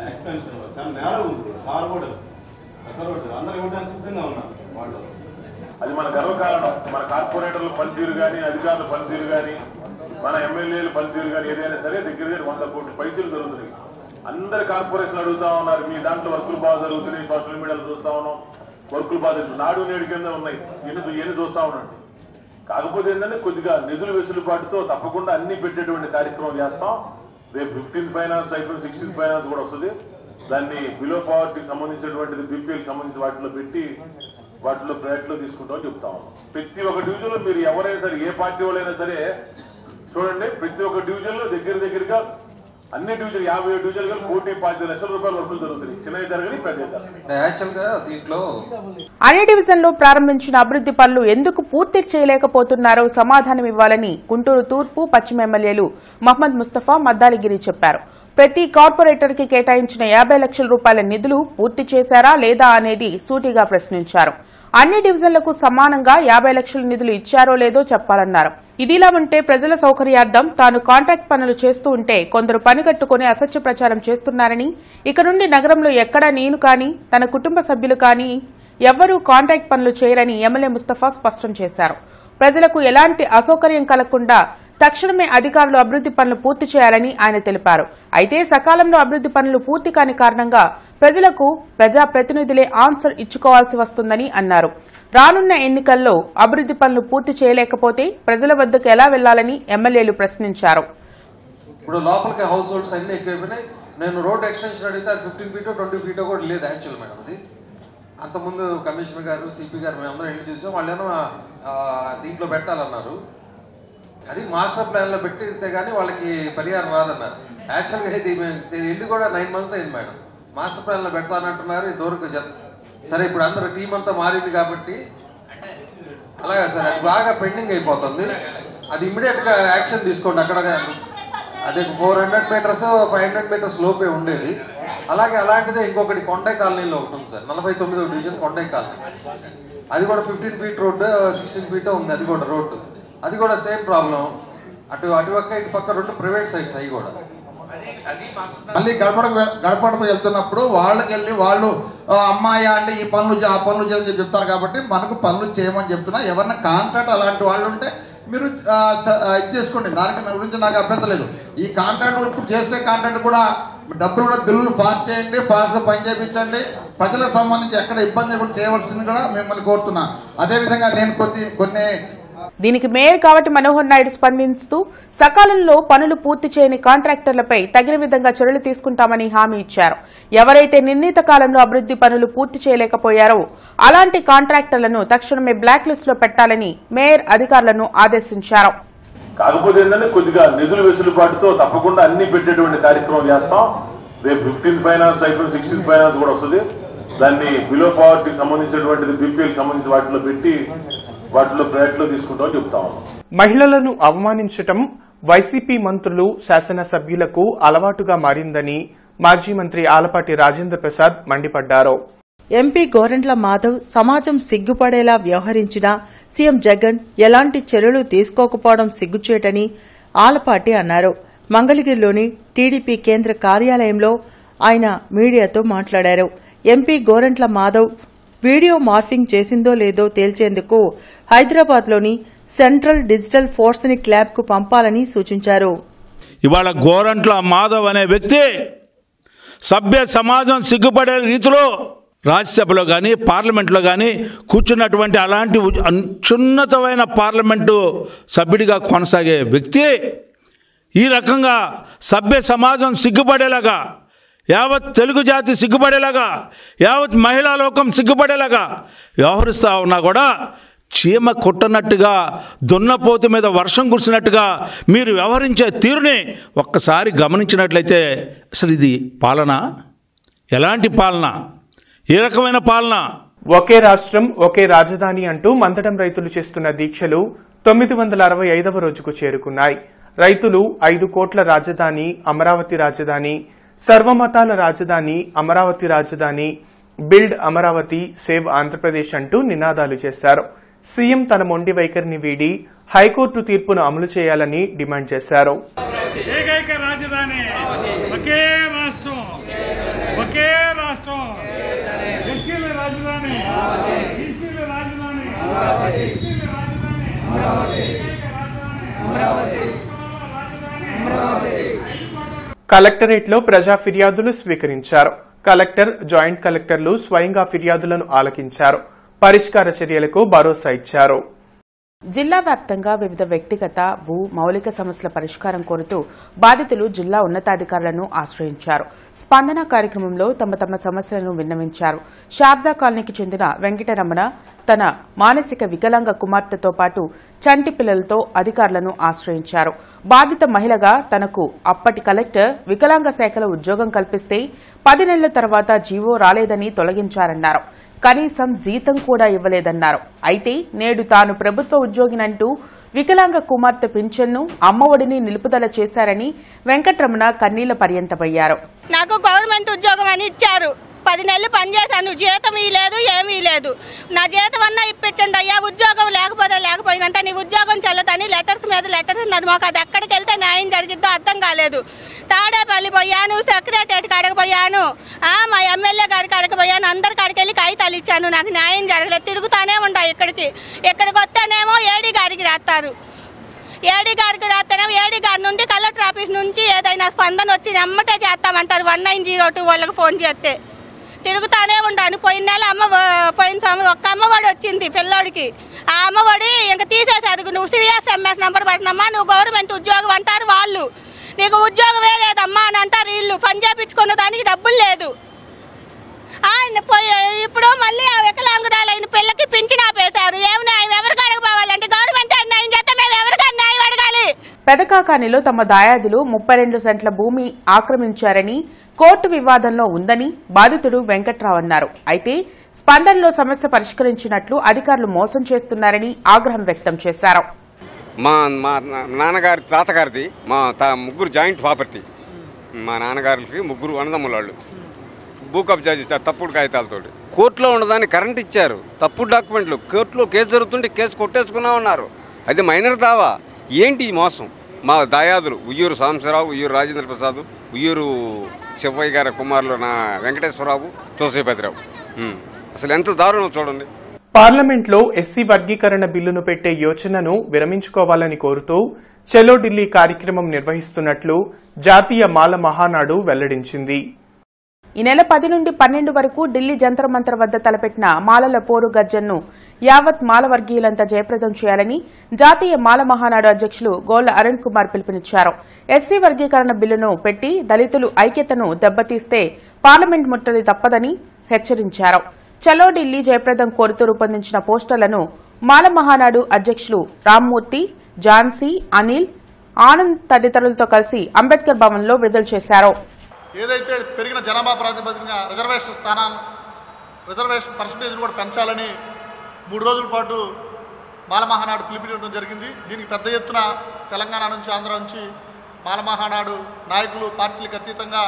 అది మన గర్వకారణం మన కార్పొరేటర్ల పనితీరు కానీ అధికారుల పనితీరు కానీ మన ఎమ్మెల్యేల పనితీరు కానీ ఏదైనా సరే దగ్గర దగ్గర వంద కోట్ల పైసలు జరుగుతున్నాయి అందరు కార్పొరేషన్ అడుగుతా ఉన్నారు మీ దాంట్లో వర్కులు బాగా జరుగుతున్నాయి సోషల్ మీడియాలో చూస్తా ఉన్నాం వర్కులు బాగా జరుగుతున్నాయి. నాడు నేడు కింద ఉన్నాయి ఎన్ని ఎన్ని చూస్తా ఉండండి కాకపోతే ఏంటంటే కొద్దిగా నిధుల వెసులుబాటుతో తప్పకుండా అన్ని పెట్టేటువంటి కార్యక్రమం చేస్తాం రేపు ఫిఫ్టీన్త్ ఫైనాన్స్ అయిపోయి సిక్స్టీన్త్ ఫైనాన్స్ కూడా వస్తుంది దాన్ని బిలో పవర్టీకి సంబంధించినటువంటిది బీపీఎల్ సంబంధించి వాటిలో పెట్టి వాటిలో ప్రయత్నం తీసుకుంటామని చెప్తా ఉన్నాం ప్రతి ఒక్క డివిజన్ లో మీరు ఎవరైనా సరే ఏ పార్టీ వాళ్ళైనా సరే చూడండి ప్రతి ఒక్క డివిజన్ లో దగ్గర దగ్గరగా అన్ని డివిజన్ యాభై ఏడు డివిజన్ కలిపి కోటి పాతి లక్షల రూపాయల వర్కులు జరుగుతున్నాయి చిన్నవి జరగని పెద్ద జరగని యాక్చువల్ గా దీంట్లో అనే డివిజన్లో ప్రారంభించిన అభివృద్ది పనులు ఎందుకు పూర్తి చేయలేకపోతున్నారో సమాధానం ఇవ్వాలని గుంటూరు తూర్పు పశ్చిమ ఎమ్మెల్యేలు మహమ్మద్ ముస్తఫా మద్దాలిగిరి చెప్పారు ప్రతి కార్పొరేటర్ కి కేటాయించిన యాభై లక్షల రూపాయల నిధులు పూర్తి చేశారా లేదా అనేది సూటిగా ప్రశ్నించారు అన్ని డివిజన్లకు సమానంగా యాభై లక్షల నిధులు ఇచ్చారో లేదో చెప్పాలన్నారు ఇదిలా ఉంటే ప్రజల సౌకర్యార్థం తాను కాంట్రాక్ట్ పనులు చేస్తూ ఉంటే కొందరు పని కట్టుకుని అసత్య ప్రచారం చేస్తున్నారని ఇక నుండి నగరంలో ఎక్కడా నేను కానీ తన కుటుంబ సభ్యులు కానీ ఎవ్వరూ కాంట్రాక్ట్ పనులు చేయరని ఎమ్మెల్యే ముస్తఫా స్పష్టం చేశారు ప్రజలకు ఎలాంటి అసౌకర్యం కలగకుండా తక్షణమే అధికారులు అభివృద్ది పనులు పూర్తి చేయాలని ఆయన తెలిపారు అయితే సకాలంలో అభివృద్ది పనులు పూర్తి కాని కారణంగా ప్రజలకు ప్రజాప్రతినిధులే ఆన్సర్ ఇచ్చుకోవాల్సి వస్తుందని అన్నారు రానున్న ఎన్నికల్లో అభివృద్ది పనులు పూర్తి చేయలేకపోతే ప్రజల వద్దకు ఎలా వెళ్లాలని ఎమ్మెల్యేలు ప్రశ్నించారు ఇప్పుడు లోపలికి హౌస్ హోల్డ్స్ అన్ని ఎక్కువైపోయినాయి నేను రోడ్ ఎక్స్టెన్షన్ అడిగితే అది ఫిఫ్టీన్ ఫీటో ట్వంటీ ఫీటో కూడా లేదు యాక్చువల్ మేడం అది అంతకుముందు కమిషనర్ గారు సిపి గారు మేమందరం వెళ్ళి చూసాం వాళ్ళేమో ఆ, దీంట్లో పెట్టాలన్నారు అది మాస్టర్ ప్లాన్లో పెట్టితే కానీ వాళ్ళకి పరిహారం రాదన్నారు యాక్చువల్గా ఇది మేము వెళ్ళి కూడా నైన్ మంత్స్ అయింది మేడం మాస్టర్ ప్లాన్లో పెడతానంటున్నారు ఇంతవరకు జర సరే ఇప్పుడు అందరూ టీం అంతా మారింది కాబట్టి అలాగే సార్ అది బాగా పెండింగ్ అయిపోతుంది అది ఇమ్మీడియట్గా యాక్షన్ తీసుకోండి అక్కడ అదే four hundred metres five hundred metres లోపే ఉండేది అలాగే అలాంటిదే ఇంకొకటి కొండై కాలనీలో ఒకటి ఉంది సార్ నలభై తొమ్మిదో డివిజన్ కొండై కాలనీ అది కూడా fifteen feet road sixteen feet ఉంది అది కూడా రోడ్డు అది కూడా సేమ్ ప్రాబ్లం అటు అటు పక్క ఇటు పక్క రెండు ప్రైవేట్ సైట్స్ అవి కూడా మళ్ళీ గడపడకు వె- గడపడకు వెళ్తున్నప్పుడు వాళ్ళకి వెళ్ళి వాళ్ళు "ఆ, అమ్మాయి అంటే ఈ పనులు చే- ఆ పనులు చేయని చెప్పి చెప్తారు కాబట్టి మనకు పనులు చేయమని చెప్తున్నా ఎవరన్నా కాంట్రాక్ట్ అలాంటి వాళ్ళు ఉంటే మీరు ఆ, స- ఆ, ఇది చేసుకోండి దానికి నా గురించి నాకు అభ్యంతరం లేదు ఈ కాంట్రాక్ట్ ఇప్పుడు చేసే కాంట్రాక్ట్ కూడా డబ్బులు కూడా బిల్లులు పాస్ చేయండి పాస్గా పని చేయించండి ప్రజలకు సంబంధించి ఎక్కడ ఇబ్బంది లేకుండా చేయవలసింది కూడా మిమ్మల్ని కోరుతున్నా అదేవిధంగా నేను కొన్ని కొన్ని దీనికి మేయర్ కావటి మనోహర్ నాయుడు స్పందిస్తూ సకాలంలో పనులు పూర్తి చేయని కాంట్రాక్టర్లపై తగిన విధంగా చర్యలు తీసుకుంటామని హామీ ఇచ్చారు ఎవరైతే నిర్ణీత కాలంలో అభివృద్ది పనులు పూర్తి చేయలేకపోయారో అలాంటి కాంట్రాక్టర్లను తక్షణమే బ్లాక్ లిస్ట్ లో పెట్టాలని మేయర్ అధికారులను ఆదేశించారు కాకపోతే ఏంటంటే కొద్దిగా నిధుల వెసులుబాటుతో తప్పకుండా అన్ని పెట్టేటువంటి కార్యక్రమం చేస్తాం రేపు ఫిఫ్టీన్త్ ఫైనాన్స్ అయిపోయి సిక్స్టీన్త్ ఫైనాన్స్ కూడా వస్తుంది దాన్ని బిలో పవర్టీకి సంబంధించినటువంటిది బీపీఎల్ సంబంధించి వాటిలో పెట్టి వాటిలో ప్రయత్నం తీసుకుంటామని చెప్తా ఉన్నాం మహిళలను అవమానించటం వైసీపీ మంత్రులు శాసనసభ్యులకు అలవాటుగా మారిందని మాజీ మంత్రి ఆలపాటి రాజేంద్ర ప్రసాద్ మండిపడ్డారు ఎంపీ గోరంట్ల మాధవ్ సమాజం సిగ్గుపడేలా వ్యవహరించినా సీఎం జగన్ ఎలాంటి చర్యలు తీసుకోకపోవడం సిగ్గుచేటని ఆలపాటి అన్నారు మంగళగిరిలోని టీడీపీ కేంద్ర కార్యాలయంలో ఆయన మీడియాతో మాట్లాడారు MP Gorantla Madhav video morphing చేసిందో లేదో తేల్చేందుకు హైదరాబాద్లోని సెంట్రల్ డిజిటల్ ఫోర్స్నిక్ ల్యాబ్కు పంపాలని సూచించారు ఇవాళ గోరంట్ల మాధవ్ అనే వ్యక్తి సభ్య సమాజం సిగ్గుపడే రీతిలో రాజ్యసభలో కానీ పార్లమెంట్లో కానీ కూర్చున్నటువంటి అలాంటి ఉ- అత్యున్నతమైన పార్లమెంటు సభ్యుడిగా కొనసాగే వ్యక్తి ఈ రకంగా సభ్య సమాజం సిగ్గుపడేలాగా యావత్ తెలుగు జాతి సిగ్గుపడేలాగా యావత్ మహిళా లోకం సిగ్గుపడేలాగా వ్యవహరిస్తూ ఉన్నా కూడా చీమ కొట్టనట్టుగా దున్నపోతు మీద వర్షం కురిసినట్టుగా మీరు వ్యవహరించే తీరుని ఒక్కసారి గమనించినట్లయితే అసలు ఇది పాలన ఎలాంటి పాలన ఏ రకమైన పాలన ఒకే రాష్ట్రం ఒకే రాజధాని అంటూ మందడం రైతులు చేస్తున్న దీక్షలు తొమ్మిది వందల అరవై ఐదవ రోజుకు చేరుకున్నాయి రైతులు ఐదు కోట్ల రాజధాని అమరావతి రాజధాని సర్వమతాల రాజధాని అమరావతి రాజధాని బిల్డ్ అమరావతి సేవ్ ఆంధ్రప్రదేశ్ అంటూ నినాదాలు చేశారు సీఎం తన మొండి వైఖరిని వీడి హైకోర్టు తీర్పును అమలు చేయాలని డిమాండ్ చేశారు ఏకైక రాజధాని ఒకే రాష్ట్రం ఒకే రాష్ట్రం ఎస్సీల రాజధాని బీసీల రాజధాని ఎస్టీల రాజధాని ఏకైక రాజధాని కలెక్టరేట్లో ప్రజా ఫిర్యాదులు స్వీకరించారు కలెక్టర్ జాయింట్ కలెక్టర్లు స్వయంగా ఫిర్యాదులను ఆలకించారు పరిష్కార చర్యలకు భరోసా ఇచ్చారు జిల్లా వ్యాప్తంగా వివిధ వ్యక్తిగత భూ మౌలిక సమస్యల పరిష్కారం కోరుతూ బాధితులు జిల్లా ఉన్నతాధికారులను ఆశ్రయించారు స్పందన కార్యక్రమంలో తమ తమ సమస్యలను విన్నవించారు శారదా కాలనీకి చెందిన వెంకటరమణ తన మానసిక వికలాంగ కుమార్తెతో పాటు చంటి పిల్లలతో అధికారులను ఆశ్రయించారు బాధిత మహిళగా తనకు అప్పటి కలెక్టర్ వికలాంగ శాఖలో ఉద్యోగం కల్పిస్తే పది నెలల తర్వాత జీవో రాలేదని తొలగించారన్నారు కనీసం జీతం కూడా ఇవ్వలేదన్నారు అయితే నేడు తాను ప్రభుత్వ ఉద్యోగినంటూ వికలాంగ కుమార్తె పింఛన్ను అమ్మఒడిని నిలుపుదల చేశారని వెంకట్రమణ కన్నీళ్ల పర్యంతమయ్యారు నాకు గవర్నమెంట్ ఉద్యోగం అని ఇచ్చారు పది నెలలు పనిచేశాను జీతం లేదు ఏమీ లేదు నా జీతం అన్నా ఇప్పించండి అయ్యా ఉద్యోగం లేకపోతే లేకపోయిందంటే నీ ఉద్యోగం చెల్లదని లెటర్స్ మీద లెటర్స్ ఉన్నది మాకు అది ఎక్కడికి వెళ్తే న్యాయం జరిగిద్దో అర్థం కాలేదు తాడేపల్లి పోయాను సెక్రటరీ కాడకు పోయాను ఆ, మా ఎమ్మెల్యే గారి కాడకు పోయాను అందరి కాడికి వెళ్ళి కాగితాలు ఇచ్చాను నాకు న్యాయం జరగలేదు తిరుగుతానే ఉంటా ఇక్కడికి ఇక్కడికి వస్తేనేమో ఏడీ గారికి రాస్తారు ఏడీ గారికి రాస్తేనేమో ఏడీ గారి నుండి కలెక్టర్ ఆఫీస్ నుంచి ఏదైనా స్పందన వచ్చి ఎమ్మటే చేస్తామంటారు వన్ నైన్ జీరో టూ వాళ్ళకి ఫోన్ చేస్తే తిరుగుతానే ఉండాను పోయిన నెల అమ్మ పోయిన సంవత్సరం ఒక్క అమ్మఒడి వచ్చింది పిల్లోడికి ఆ అమ్మఒడి ఇంక తీసేశారు నువ్వు సిఎస్ఎంఎస్ నెంబర్ పడుతున్నామ్మా నువ్వు గవర్నమెంట్ ఉద్యోగం అంటారు వాళ్ళు నీకు ఉద్యోగమే లేదమ్మా అని అంటారు వీళ్ళు పని చేపించుకున్న దానికి డబ్బులు లేదు ఆయన పోయి ఇప్పుడు మళ్ళీ ఆ వికలాంగురాలైన పిల్లకి పింఛన్ ఆపేశారు ఏమి న్యాయం ఎవరికి అడగపోవాలంటే గవర్నమెంట్ అన్యాయం చేస్తే మేము ఎవరికి అన్యాయం అడగాలి పెదకాకానిలో తమ దాయాదులు ముప్పై రెండు సెంట్ల భూమి ఆక్రమించారని కోర్టు వివాదంలో ఉందని బాధితుడు వెంకట్రావు అన్నారు అయితే స్పందనలో సమస్య పరిష్కరించినట్లు అధికారులు మోసం చేస్తున్నారని ఆగ్రహం వ్యక్తం చేశారు మా మా నాన్నగారి తాతగారిది మా తా ముగ్గురు జాయింట్ ప్రాపర్టీ మా నాన్నగారికి ముగ్గురు అన్నదమ్ముల వాళ్ళు భూ కబ్జా చేశారు తప్పుడు కాగితాలతోటి కోర్టులో ఉన్నదాన్ని కరెంట్ ఇచ్చారు తప్పుడు డాక్యుమెంట్లు కోర్టులో కేసు జరుగుతుంటే కేసు కొట్టేసుకున్నా ఉన్నారు అది మైనర్ దావా ఏంటి ఈ మోసం మా దాయాదులు ఉయ్యూరు సాంబశివరావు ఉయ్యూరు రాజేంద్ర ప్రసాద్ ఉయ్యూరు శివయ్య గారి కుమారులు నా వెంకటేశ్వరరావు తులసిపతిరావు ఉమ్. అసలు ఎంత దారుణం చూడండి పార్లమెంట్లో ఎస్సీ వర్గీకరణ బిల్లును పెట్టే యోచనను విరమించుకోవాలని కోరుతూ చెలో ఢిల్లీ కార్యక్రమం నిర్వహిస్తున్నట్లు జాతీయ మాల మహానాడు వెల్లడించింది ఈ నెల పది నుండి పన్నెండు వరకు ఢిల్లీ జంతర్ మంతర్ వద్ద తలపెట్టిన మాలల పోరు గర్జన్ను యావత్ మాల వర్గీయులంతా జయప్రదం చేయాలని జాతీయ మాల మహానాడు అధ్యక్షులు గోళ్ల అరుణ్ కుమార్ పిలుపునిచ్చారు ఎస్సీ వర్గీకరణ బిల్లును పెట్టి దళితులు ఐక్యతను దెబ్బతీస్తే పార్లమెంట్ ముట్టడి తప్పదని హెచ్చరించారు చలో ఢిల్లీ జయప్రదం కోరుతూ రూపొందించిన పోస్టర్లను మాల మహానాడు అధ్యక్షులు రామ్మూర్తి ఝాన్సీ అనిల్ ఆనంద్ తదితరులతో కలిసి అంబేద్కర్ భవన్లో విడుదల చేశారు ఏదైతే పెరిగిన జనాభా ప్రాతిపదికన రిజర్వేషన్ స్థానాన్ని రిజర్వేషన్ పర్సంటేజ్ని కూడా పెంచాలని మూడు రోజుల పాటు మాలమహానాడు పిలుపునివ్వడం జరిగింది దీనికి పెద్ద ఎత్తున తెలంగాణ నుంచి ఆంధ్ర నుంచి మాలమహానాడు నాయకులు పార్టీలకు అతీతంగా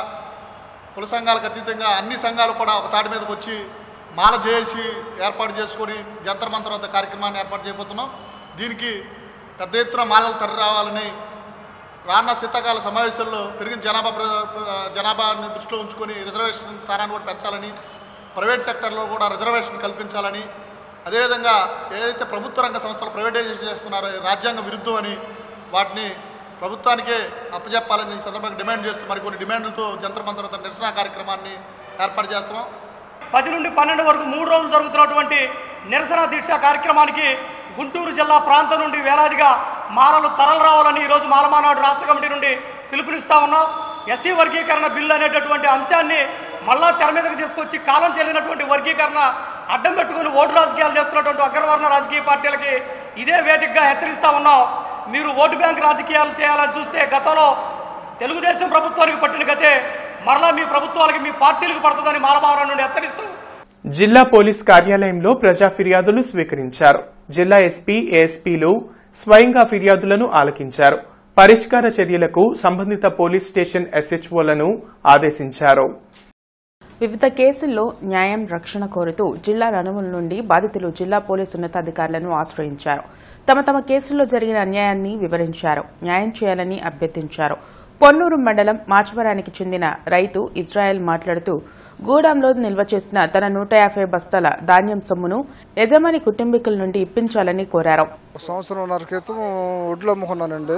కుల సంఘాలకు అతీతంగా అన్ని సంఘాలు కూడా ఒక తాటి మీదకి వచ్చి మాల చేసి ఏర్పాటు చేసుకొని జంతర్ మంతర్ వద్ద కార్యక్రమాన్ని ఏర్పాటు చేయబోతున్నాం దీనికి పెద్ద ఎత్తున మాలలు తరలి రావాలని రానున్న శీతాకాల సమావేశంలో పెరిగిన జనాభా ప్ర- ప్ర- జనాభాని దృష్టిలో ఉంచుకొని రిజర్వేషన్ స్థానాన్ని కూడా పెంచాలని ప్రైవేట్ సెక్టర్లో కూడా రిజర్వేషన్ కల్పించాలని అదేవిధంగా ఏదైతే ప్రభుత్వ రంగ సంస్థలు ప్రైవేటైజేషన్ చేస్తున్నారో ఇది రాజ్యాంగ విరుద్ధం అని వాటిని ప్రభుత్వానికే అప్పజెప్పాలని ఈ సందర్భంగా డిమాండ్ చేస్తూ మరికొన్ని డిమాండ్లతో జంతర్ మంతర్ వద్ద నిరసన కార్యక్రమాన్ని ఏర్పాటు చేస్తున్నాం పది నుండి పన్నెండు వరకు మూడు రోజులు జరుగుతున్నటువంటి నిరసన దీక్ష కార్యక్రమానికి గుంటూరు జిల్లా ప్రాంతం నుండి వేలాదిగా మారలు తరలి రావాలని ఈరోజు మాలమానాడు రాష్ట్ర కమిటీ నుండి పిలుపునిస్తా ఉన్నాం ఎస్సీ వర్గీకరణ బిల్లు అనేటటువంటి అంశాన్ని మళ్ళా తెర మీదకి తీసుకొచ్చి కాలం చెల్లినటువంటి వర్గీకరణ అడ్డం పెట్టుకుని ఓటు రాజకీయాలు చేస్తున్నటువంటి అగ్రవర్ణ రాజకీయ పార్టీలకి ఇదే వేదికగా హెచ్చరిస్తా ఉన్నాం మీరు ఓటు బ్యాంక్ రాజకీయాలు చేయాలని చూస్తే గతంలో తెలుగుదేశం ప్రభుత్వానికి పట్టిన గతే మరలా మీ ప్రభుత్వాలకి మీ పార్టీలకు పడుతుందని మాలమానం నుండి హెచ్చరిస్తూ జిల్లా పోలీస్ కార్యాలయంలో ప్రజా ఫిర్యాదులు స్వీకరించారు జిల్లా ఎస్పీ ఏఎస్పీలు స్వయంగా ఫిర్యాదులను ఆలకించారు పరిష్కార చర్యలకు సంబంధిత పోలీస్ స్టేషన్ ఎస్హెచ్ఓలను ఆదేశించారు వివిధ కేసుల్లో న్యాయం రక్షణ కోరుతూ జిల్లా నలుమూల నుండి బాధితులు జిల్లా పోలీసు ఉన్నతాధికారులను ఆశ్రయించారు తమ తమ కేసుల్లో జరిగిన అన్యాయాన్ని వివరించారు న్యాయం చేయాలని అభ్యర్థించారు పొన్నూరు మండలం మాచవరానికి చెందిన రైతు ఇజ్రాయెల్ మాట్లాడుతూ గూడాంలో నిల్వ చేసిన తన నూట యాభై బస్తాల ధాన్యం సొమ్మును యజమాని కుటుంబీకుల నుండి ఇప్పించాలని కోరారు సంవత్సరంన్నర క్రితం వడ్లు అమ్ముకున్నానండి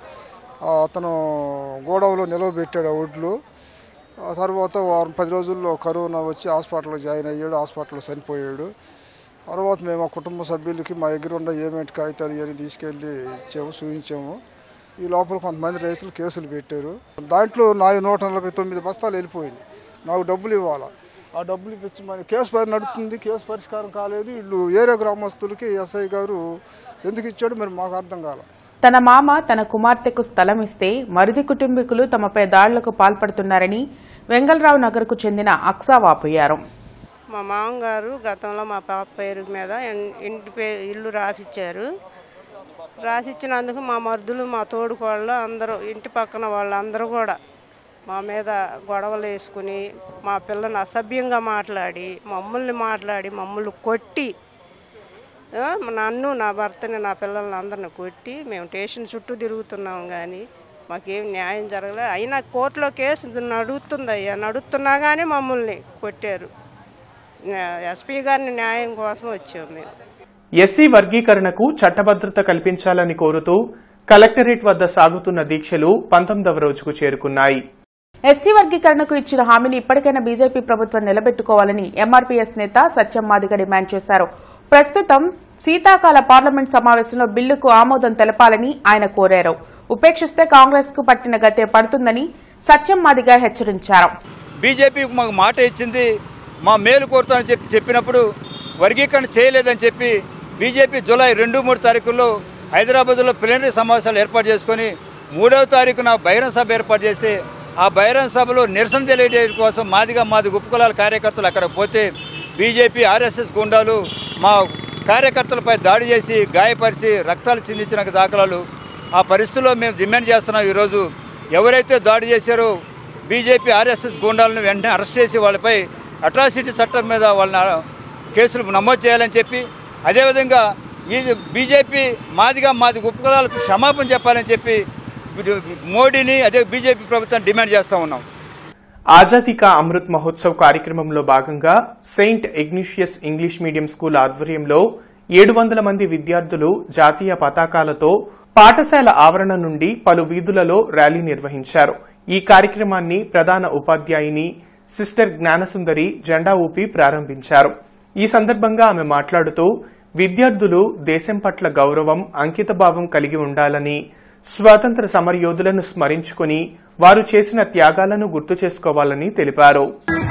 ఆ, అతను గోడౌన్లో నిలవ పెట్టాడు ఆ వడ్లు ఆ తర్వాత వారం పది రోజుల్లో కరోనా వచ్చి హాస్పిటల్లో జాయిన్ అయ్యాడు హాస్పిటల్లో చనిపోయాడు తర్వాత మేము ఆ కుటుంబ సభ్యులకి మా దగ్గర ఉన్న ఏమేంటి కాగితాలు ఇవన్నీ తీసుకెళ్ళి ఇచ్చాము చూపించాము ఈ లోపల కొంతమంది రైతులు కేసులు పెట్టారు దాంట్లో నా నూట నలభై తొమ్మిది బస్తాలు వెళ్ళిపోయింది నాకు డబ్బులు ఇవ్వాలా ఆ డబ్బులు ఇప్పించి మరి కేసు పరి నడుస్తుంది కేసు పరిష్కారం కాలేదు వీళ్ళు ఏరియా గ్రామస్తులకి ఎస్ఐ గారు ఎందుకు ఇచ్చాడు మరి మాకు అర్థం కాల తన మామ తన కుమార్తెకు స్థలం ఇస్తే మరిది కుటుంబీకులు తమపై దాడులకు పాల్పడుతున్నారని వెంగళరావు నగర్కు చెందిన అక్సా వాపోయారు మా మామగారు గతంలో మా పాప పేరు మీద ఇన్- ఇంటి పే ఇల్లు రాసిచ్చారు రాసిచ్చినందుకు మా మరుదులు మా తోడుకోళ్ళు అందరూ ఇంటి పక్కన వాళ్ళందరూ కూడా మా మీద గొడవలు వేసుకుని మా పిల్లని అసభ్యంగా మాట్లాడి మమ్మల్ని మాట్లాడి మమ్మల్ని కొట్టి ఆ, నన్ను నా భర్తని నా పిల్లల్ని అందరిని కొట్టి మేము స్టేషన్ చుట్టూ తిరుగుతున్నాం కానీ మాకేం న్యాయం జరగలేదు అయినా కోర్టులో కేసు నడుస్తుంది అయ్యా నడుస్తున్నా కానీ మమ్మల్ని కొట్టారు ఎస్పీ గారిని న్యాయం కోసం వచ్చాము మేము ఎస్సీ వర్గీకరణకు చట్టభద్రత కల్పించాలని కోరుతూ కలెక్టరేట్ వద్ద సాగుతున్న దీక్షలు పంతొమ్మిదవ రోజుకు చేరుకున్నాయి ఎస్సీ వర్గీకరణకు ఇచ్చిన హామీని ఇప్పటికైనా బీజేపీ ప్రభుత్వం నిలబెట్టుకోవాలని ఎంఆర్పీఎస్ నేత సత్యం మాదిగ డిమాండ్ చేశారు ప్రస్తుతం శీతాకాల పార్లమెంట్ సమావేశంలో బిల్లుకు ఆమోదం తెలపాలని ఆయన కోరారు ఉపేక్షిస్తే కాంగ్రెస్ కు పట్టిన గతే పడుతుందని సత్యం మాదిగ హెచ్చరించారు బీజేపీ మాకు మాట ఇచ్చింది మా మేలు కోరుతామని చెప్పి చెప్పినప్పుడు వర్గీకరణ చేయలేదని చెప్పి బీజేపీ జూలై రెండు మూడు తారీఖుల్లో హైదరాబాద్లో ప్లీనరీ సమావేశాలు ఏర్పాటు చేసుకొని మూడవ తారీఖున బహిరంగ సభ ఏర్పాటు చేసి ఆ బహిరంగ సభలో నిరసన తెలియజేయడం కోసం మాదిగా మాది ఉపకులాల కార్యకర్తలు అక్కడ పోతే బీజేపీ ఆర్ఎస్ఎస్ గుండాలు మా కార్యకర్తలపై దాడి చేసి గాయపరిచి రక్తాలు చిందించిన దాఖలాలు ఆ పరిస్థితుల్లో మేము డిమాండ్ చేస్తున్నాం ఈరోజు ఎవరైతే దాడి చేశారో బీజేపీ ఆర్ఎస్ఎస్ గుండాలను వెంటనే అరెస్ట్ చేసి వాళ్ళపై అట్రాసిటీ చట్టం మీద వాళ్ళని కేసులు నమోదు చేయాలని చెప్పి అదేవిధంగా ఈ బీజేపీ మాదిగా మాది ఉపకులాలకు క్షమాపణ చెప్పాలని చెప్పి మోడీని అదే బీజేపీ ప్రభుత్వం డిమాండ్ చేస్తూ ఉన్నాం ఆజాదీ కా అమృత్ మహోత్సవ్ కార్యక్రమంలో భాగంగా saint Ignatius English medium school ఆధ్వర్యంలో ఏడు వందల మంది విద్యార్థులు జాతీయ పతాకాలతో పాఠశాల ఆవరణ నుండి పలు వీధులలో ర్యాలీ నిర్వహించారు ఈ కార్యక్రమాన్ని ప్రధాన ఉపాధ్యాయుని సిస్టర్ జ్ఞానసుందరి జెండా ఊపి ప్రారంభించారు ఈ సందర్భంగా ఆమె మాట్లాడుతూ విద్యార్థులు దేశం పట్ల గౌరవం అంకితభావం కలిగి ఉండాలని స్వాతంత్ర సమరయోధులను స్మరించుకుని వారు చేసిన త్యాగాలను గుర్తు చేసుకోవాలని తెలిపారు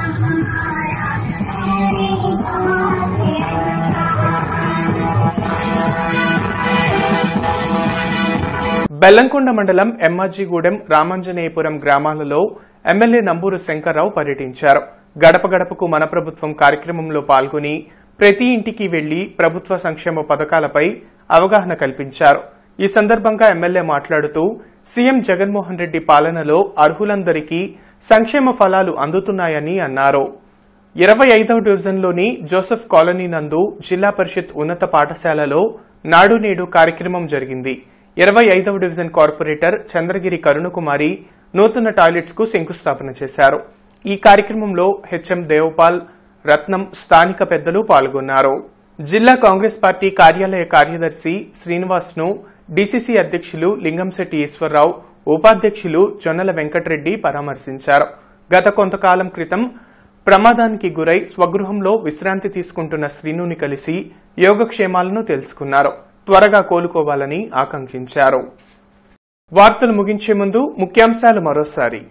బెల్లంకొండ మండలం ఎమ్మాజీగూడెం రామాంజనేయపురం గ్రామాలలో ఎమ్మెల్యే నంబూరు శంకర్రావు పర్యటించారు గడప గడపకు మన ప్రభుత్వం కార్యక్రమంలో పాల్గొని ప్రతి ఇంటికి వెళ్లి ప్రభుత్వ సంక్షేమ పథకాలపై అవగాహన కల్పించారు ఈ సందర్భంగా ఎమ్మెల్యే మాట్లాడుతూ సీఎం జగన్మోహన్ రెడ్డి పాలనలో అర్హులందరికీ సంక్షేమ ఫలాలు అందుతున్నాయని అన్నారు ఇరవై ఐదవ డివిజన్లోని జోసెఫ్ కాలనీ నందు జిల్లా పరిషత్ ఉన్నత పాఠశాలలో నాడు నేడు కార్యక్రమం జరిగింది ఇరవై ఐదవ డివిజన్ కార్పొరేటర్ చంద్రగిరి కరుణకుమారి నూతన టాయిలెట్స్ కు శంకుస్థాపన చేశారు ఈ కార్యక్రమంలో హెచ్ఎం దేవపాల్ రత్నం స్థానిక పెద్దలు పాల్గొన్నారు జిల్లా కాంగ్రెస్ పార్టీ కార్యాలయ కార్యదర్శి శ్రీనివాస్ ను డీసీసీ అధ్యక్షులు లింగంశెట్టి ఈశ్వరరావు ఉపాధ్యక్షులు జొన్నల వెంకటరెడ్డి పరామర్శించారు గత కొంతకాలం క్రితం ప్రమాదానికి గురై స్వగృహంలో విశ్రాంతి తీసుకుంటున్న శ్రీనుని కలిసి యోగక్షేమాలను తెలుసుకున్నారు త్వరగా కోలుకోవాలని ఆకాంక్షించారు వార్తలు ముగించే ముందు ముఖ్యాంశాలు మరోసారి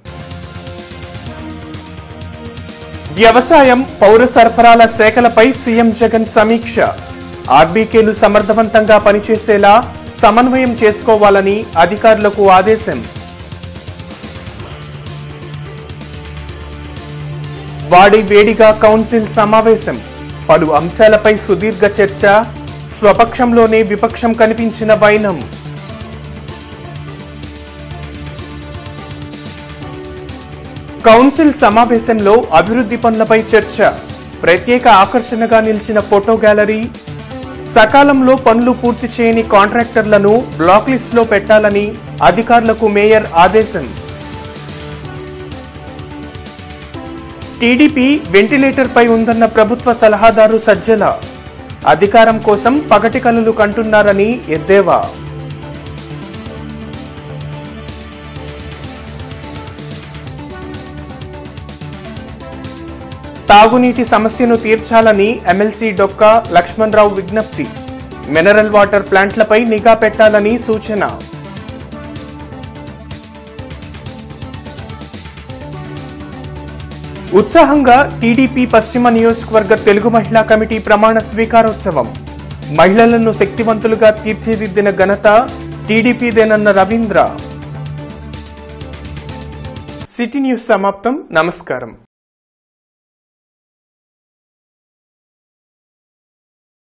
వ్యవసాయం పౌర సరఫరాల శాఖలపై సీఎం జగన్ సమీక్ష ఆర్బీకేలు సమర్థవంతంగా పనిచేసేలా సమన్వయం చేసుకోవాలని అధికారులకు ఆదేశం వాడి వేడిగా కౌన్సిల్ సమావేశం పలు అంశాలపై సుదీర్ఘ చర్చ స్వపక్షంలోనే విపక్షం కనిపించిన వైనం కౌన్సిల్ సమావేశంలో అభివృద్ధి పనులపై చర్చ ప్రత్యేక ఆకర్షణగా నిలిచిన ఫోటో గ్యాలరీ సకాలంలో పనులు పూర్తి చేయని కాంట్రాక్టర్లను బ్లాక్ లిస్ట్ లో పెట్టాలని అధికారులకు మేయర్ ఆదేశం టీడీపీ వెంటిలేటర్ పై ఉందన్న ప్రభుత్వ సలహాదారు సజ్జల అధికారం కోసం పగటి కలలు కంటున్నారని ఎద్దేవా తాగునీటి సమస్యను తీర్చాలని ఎమ్మెల్సీ డొక్కా లక్ష్మణరావు విజ్ఞప్తి మినరల్ వాటర్ ప్లాంట్లపై నిఘా పెట్టాలని సూచన ఉత్సాహంగా టీడీపీ పశ్చిమ నియోజకవర్గ తెలుగు మహిళా కమిటీ ప్రమాణ స్వీకారోత్సవం మహిళలను శక్తివంతులుగా తీర్చిదిద్దిన ఘనత టీడీపీదేనన్న రవీంద్ర సిటీ న్యూస్ సమాప్తం నమస్కారం